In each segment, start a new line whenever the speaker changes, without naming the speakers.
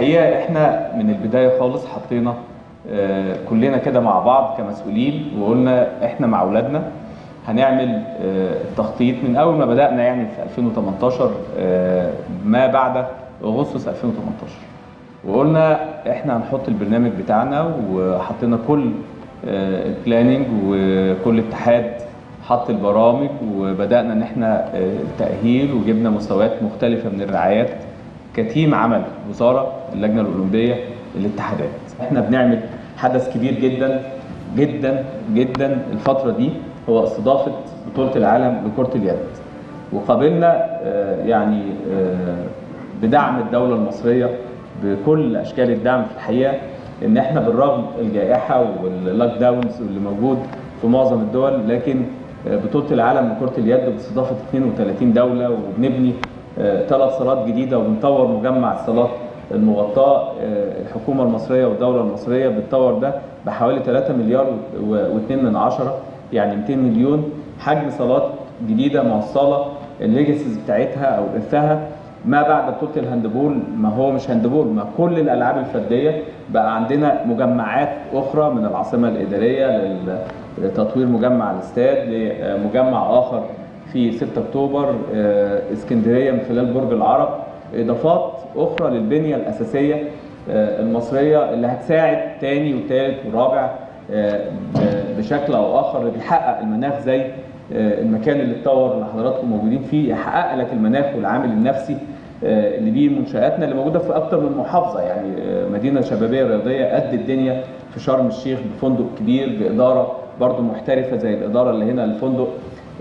الحقيقه احنا من البدايه خالص حطينا آه، كلنا كده مع بعض كمسؤولين وقلنا احنا مع اولادنا هنعمل آه، التخطيط من اول ما بدانا يعني في 2018 آه، ما بعد اغسطس 2018 وقلنا احنا هنحط البرنامج بتاعنا وحطينا كل البلاننج وكل اتحاد حط البرامج وبدانا ان احنا آه، التاهيل وجبنا مستويات مختلفه من الرعايات كتيم عمل وزاره اللجنه الاولمبيه الاتحادات احنا بنعمل حدث كبير جدا جدا جدا الفتره دي هو استضافه بطوله العالم لكره اليد وقابلنا آه، يعني آه، بدعم الدوله المصريه بكل اشكال الدعم في الحقيقه ان احنا بالرغم الجائحه واللوك داونز اللي موجود في معظم الدول لكن آه، بطوله العالم لكره اليد باستضافه 32 دوله وبنبني ثلاث صالات جديده وبنطور مجمع الصالات المغطاه آه، الحكومه المصريه والدوله المصريه بتطور ده بحوالي 3 مليار و2 من عشرة يعني 200 مليون حجم صالات جديده موصله الليجاسيز بتاعتها او ارثها ما بعد بطوله الهاندبول ما هو مش هاندبول ما كل الالعاب الفرديه بقى عندنا مجمعات اخرى من العاصمه الاداريه لل- لتطوير مجمع الاستاد لمجمع اخر في 6 اكتوبر آه، اسكندريه من خلال برج العرب اضافات اخرى للبنيه الاساسيه آه، المصريه اللي هتساعد تاني وتالت ورابع آه، ب- بشكل او اخر اللي بيحقق المناخ زي آه، المكان اللي اتطور اللي حضراتكم موجودين فيه يحقق لك المناخ والعامل النفسي آه، اللي بيه منشاتنا اللي موجوده في اكتر من محافظه يعني آه، مدينه شبابيه رياضيه قد الدنيا في شرم الشيخ بفندق كبير باداره برضو محترفه زي الاداره اللي هنا الفندق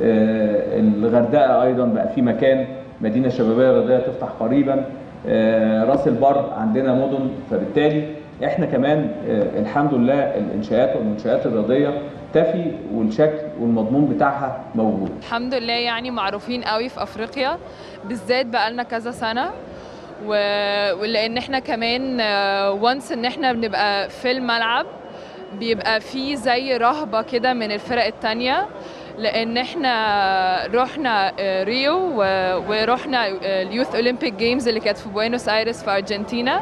آه، الغردقه ايضا بقى في مكان مدينه شبابيه رياضيه تفتح قريبا آه، راس البر عندنا مدن فبالتالي احنا كمان آه، الحمد لله الانشاءات والمنشات الرياضيه تفي والشكل والمضمون بتاعها موجود
الحمد لله يعني معروفين قوي في افريقيا بالذات بقالنا كذا سنه و... ولان احنا كمان وانس ان احنا بنبقى في الملعب بيبقى في زي رهبه كده من الفرق التانية لان احنا رحنا آه، ريو و- ورحنا آه، اليوث اولمبيك جيمز اللي كانت في بوينوس ايرس في ارجنتينا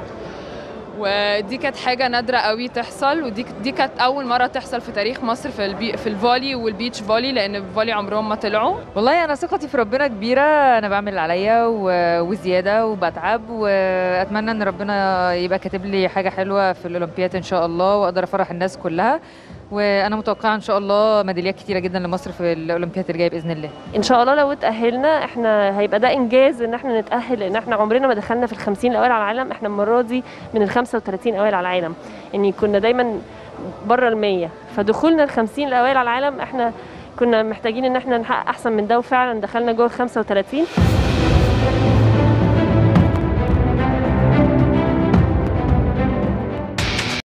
ودي كانت حاجة نادرة قوي تحصل ودي دي كانت أول مرة تحصل في تاريخ مصر في البي في الفولي والبيتش فولي لأن الفولي عمرهم ما طلعوا
والله انا ثقتي في ربنا كبيره انا بعمل اللي عليا و- وزياده وبتعب واتمنى ان ربنا يبقى كاتب لي حاجه حلوه في الاولمبياد ان شاء الله واقدر افرح الناس كلها وانا متوقعه ان شاء الله ميداليات كتيره جدا لمصر في الاولمبياد اللي جايه باذن الله
ان شاء الله لو اتاهلنا احنا هيبقى ده انجاز ان احنا نتاهل لان احنا عمرنا ما دخلنا في ال 50 الاوائل على العالم احنا المره دي من ال 35 اوائل على العالم يعني كنا دايما بره ال 100 فدخولنا ال 50 الاوائل على العالم احنا كنا محتاجين ان احنا نحقق احسن من ده وفعلا دخلنا جوه ال 35